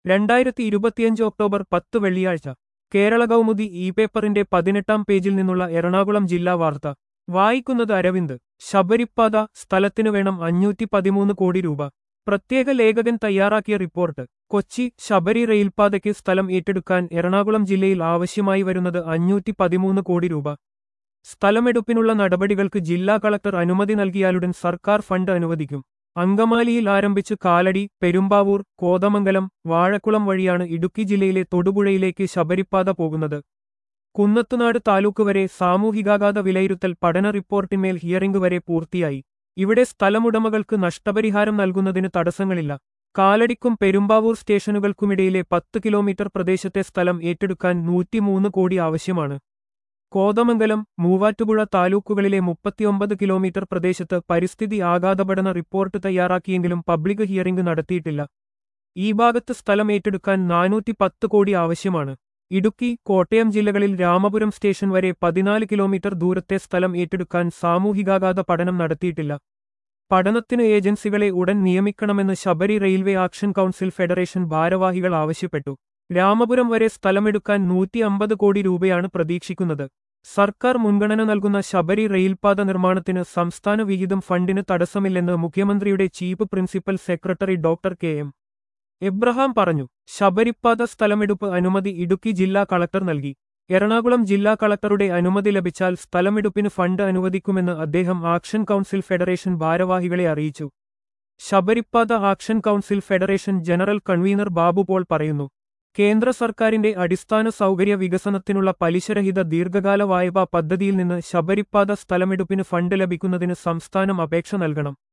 രണ്ടായിരത്തി ഇരുപത്തിയഞ്ച് ഒക്ടോബർ പത്ത് വെള്ളിയാഴ്ച കേരള കൗമുദി ഇ പേപ്പറിന്റെ പതിനെട്ടാം പേജിൽ നിന്നുള്ള എറണാകുളം ജില്ലാ വാർത്ത വായിക്കുന്നത് അരവിന്ദ് ശബരിപ്പാത സ്ഥലത്തിനു വേണം അഞ്ഞൂറ്റി പതിമൂന്ന് കോടി രൂപ പ്രത്യേക ലേഖകൻ തയ്യാറാക്കിയ റിപ്പോർട്ട് കൊച്ചി ശബരി റെയിൽപാതയ്ക്ക് സ്ഥലം ഏറ്റെടുക്കാൻ എറണാകുളം ജില്ലയിൽ ആവശ്യമായി വരുന്നത് അഞ്ഞൂറ്റി പതിമൂന്ന് കോടി രൂപ സ്ഥലമെടുപ്പിനുള്ള നടപടികൾക്ക് ജില്ലാ കളക്ടർ അനുമതി നൽകിയാലുടൻ സർക്കാർ ഫണ്ട് അനുവദിക്കും അങ്കമാലിയിൽ ആരംഭിച്ച് കാലടി പെരുമ്പാവൂർ കോതമംഗലം വാഴക്കുളം വഴിയാണ് ഇടുക്കി ജില്ലയിലെ തൊടുപുഴയിലേക്ക് ശബരിപ്പാത പോകുന്നത് കുന്നത്തുനാട് താലൂക്ക് വരെ സാമൂഹികാഘാത വിലയിരുത്തൽ പഠന റിപ്പോർട്ടിന്മേൽ ഹിയറിംഗ് വരെ പൂർത്തിയായി ഇവിടെ സ്ഥലമുടമകൾക്ക് നഷ്ടപരിഹാരം നൽകുന്നതിന് തടസ്സങ്ങളില്ല കാലടിക്കും പെരുമ്പാവൂർ സ്റ്റേഷനുകൾക്കുമിടയിലെ പത്ത് കിലോമീറ്റർ പ്രദേശത്തെ സ്ഥലം ഏറ്റെടുക്കാൻ നൂറ്റിമൂന്ന് കോടി ആവശ്യമാണ് കോതമംഗലം മൂവാറ്റുപുഴ താലൂക്കുകളിലെ മുപ്പത്തിയൊമ്പത് കിലോമീറ്റർ പ്രദേശത്ത് പരിസ്ഥിതി ആഘാതപഠന റിപ്പോർട്ട് തയ്യാറാക്കിയെങ്കിലും പബ്ലിക് ഹിയറിംഗ് നടത്തിയിട്ടില്ല ഈ ഭാഗത്ത് സ്ഥലം ഏറ്റെടുക്കാൻ നാനൂറ്റി പത്ത് കോടി ആവശ്യമാണ് ഇടുക്കി കോട്ടയം ജില്ലകളിൽ രാമപുരം സ്റ്റേഷൻ വരെ പതിനാല് കിലോമീറ്റർ ദൂരത്തെ സ്ഥലം ഏറ്റെടുക്കാൻ സാമൂഹികാഘാത പഠനം നടത്തിയിട്ടില്ല പഠനത്തിന് ഏജൻസികളെ ഉടൻ നിയമിക്കണമെന്ന് Sabari railway action council federation ഭാരവാഹികൾ ആവശ്യപ്പെട്ടു രാമപുരം വരെ സ്ഥലമെടുക്കാൻ നൂറ്റി അമ്പത് കോടി രൂപയാണ് പ്രതീക്ഷിക്കുന്നത് സർക്കാർ മുൻഗണന നൽകുന്ന ശബരി റെയിൽപാത നിർമ്മാണത്തിന് സംസ്ഥാന വിഹിതം ഫണ്ടിന് തടസ്സമില്ലെന്ന് മുഖ്യമന്ത്രിയുടെ chief principal secretary doctor K M Abraham പറഞ്ഞു ശബരിപ്പാത സ്ഥലമെടുപ്പ് അനുമതി ഇടുക്കി ജില്ലാ കളക്ടർ നൽകി എറണാകുളം ജില്ലാ കളക്ടറുടെ അനുമതി ലഭിച്ചാൽ സ്ഥലമെടുപ്പിന് ഫണ്ട് അനുവദിക്കുമെന്ന് അദ്ദേഹം ആക്ഷൻ കൗൺസിൽ ഫെഡറേഷൻ ഭാരവാഹികളെ അറിയിച്ചു ശബരിപ്പാത action council federation general convener Babu Paul പറയുന്നു കേന്ദ്ര സർക്കാരിന്റെ അടിസ്ഥാന സൗകര്യ വികസനത്തിനുള്ള പലിശരഹിത ദീർഘകാല വായ്പാ പദ്ധതിയിൽ നിന്ന് ശബരിപ്പാത സ്ഥലമെടുപ്പിന് ഫണ്ട് ലഭിക്കുന്നതിന് സംസ്ഥാനം അപേക്ഷ നൽകണം